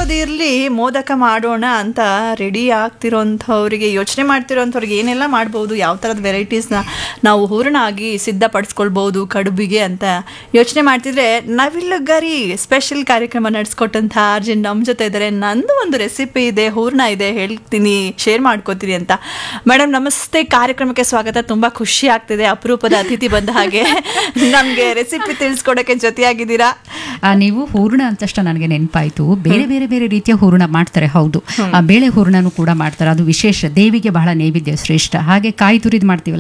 ಯಾವುದಿರಲಿ ಮೋದಕ ಮಾಡೋಣ ಅಂತ ರೆಡಿ ಆಗ್ತಿರೋಂಥವ್ರಿಗೆ ಯೋಚನೆ ಮಾಡ್ತಿರೋಂಥವ್ರಿಗೆ ಏನೆಲ್ಲ ಮಾಡ್ಬೋದು ಯಾವ ಥರದ ವೆರೈಟೀಸ್ನ ನಾವು ಹೂರಣ ಆಗಿ ಸಿದ್ಧಪಡಿಸ್ಕೊಳ್ಬೋದು ಕಡುಬಿಗೆ ಅಂತ ಯೋಚನೆ ಮಾಡ್ತಿದ್ರೆ ನವಿಲುಗರಿ ಸ್ಪೆಷಲ್ ಕಾರ್ಯಕ್ರಮ ನಡೆಸ್ಕೊಟ್ಟಂಥ ಅರ್ಜುನ್ ನಮ್ಮ ಜೊತೆ ಇದ್ದಾರೆ ನಂದು ಒಂದು ರೆಸಿಪಿ ಇದೆ ಹೂರಣ ಇದೆ ಹೇಳ್ತೀನಿ ಶೇರ್ ಮಾಡ್ಕೋತೀನಿ ಅಂತ ಮೇಡಮ್ ನಮಸ್ತೆ ಕಾರ್ಯಕ್ರಮಕ್ಕೆ ಸ್ವಾಗತ ತುಂಬಾ ಖುಷಿ ಆಗ್ತಿದೆ ಅಪರೂಪದ ಅತಿಥಿ ಬಂದ ಹಾಗೆ ನಮ್ಗೆ ರೆಸಿಪಿ ತಿಳಿಸ್ಕೊಡಕ್ಕೆ ಜೊತೆಯಾಗಿದ್ದೀರಾ ಆ, ನೀವು ಹೂರಣ ಅಂತಷ್ಟ ನನಗೆ ನೆನಪಾಯ್ತು ಬೇರೆ ಬೇರೆ ಬೇರೆ ರೀತಿಯ ಹೂರಣ ಮಾಡ್ತಾರೆ ಹೌದು ಆ ಬೇಳೆ ಹೂರಣನೂ ಕೂಡ ಮಾಡ್ತಾರೆ ಅದು ವಿಶೇಷ ದೇವಿಗೆ ಬಹಳ ನೈವೇದ್ಯ ಶ್ರೇಷ್ಠ ಹಾಗೆ ಕಾಯಿ ತುರಿದ್ ಮಾಡ್ತೀವಲ್ಲ